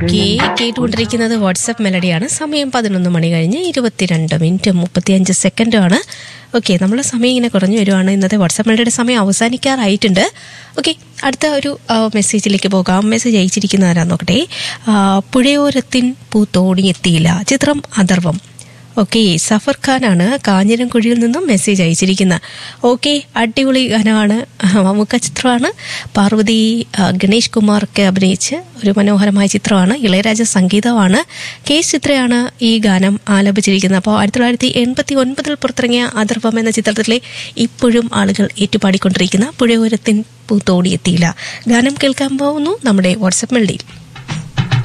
okay കേട്ടുകൊണ്ടിരിക്കുന്നത് WhatsApp മെലഡിയാണ് സമയം പതിനൊന്ന് മണി കഴിഞ്ഞ് ഇരുപത്തിരണ്ട് മിനിറ്റ് മുപ്പത്തിയഞ്ച് സെക്കൻഡുമാണ് ഓക്കെ നമ്മളെ സമയം ഇങ്ങനെ കുറഞ്ഞു വരുവാണ് ഇന്നത്തെ വാട്സപ്പ് മെലഡിയുടെ സമയം അവസാനിക്കാറായിട്ടുണ്ട് ഓക്കെ അടുത്ത ഒരു ആ, മെസ്സേജിലേക്ക് പോകാം മെസ്സേജ് അയച്ചിരിക്കുന്ന ആരാ നോക്കട്ടെ ആ, പുഴയോരത്തിൻ പൂത്തോണിയെത്തിയില്ല ചിത്രം അഥർവം ഓക്കെ സഫർ ഖാനാണ് കാഞ്ഞിരംകുഴിയിൽ നിന്നും മെസ്സേജ് അയച്ചിരിക്കുന്നത് ഓക്കെ അടിപൊളി ഗാനമാണ് മമ്മൂക്ക ചിത്രമാണ് പാർവതി ആ, ഗണേഷ് കുമാർക്ക് അഭിനയിച്ച് ഒരു മനോഹരമായ ചിത്രമാണ് ഇളയരാജ സംഗീതമാണ് കെ എസ് ചിത്രയാണ് ഈ ഗാനം ആലപിച്ചിരിക്കുന്നത് അപ്പോൾ ആയിരത്തി തൊള്ളായിരത്തി എൺപത്തി ഒൻപതിൽ പുറത്തിറങ്ങിയ അഥർവം എന്ന ചിത്രത്തിലെ ഇപ്പോഴും ആളുകൾ ഏറ്റുപാടിക്കൊണ്ടിരിക്കുന്ന പുഴയോരത്തിൻ പൂത്തോടിയെത്തിയില്ല ഗാനം കേൾക്കാൻ പോകുന്നു നമ്മുടെ വാട്സപ്പ് മെൽഡിയിൽ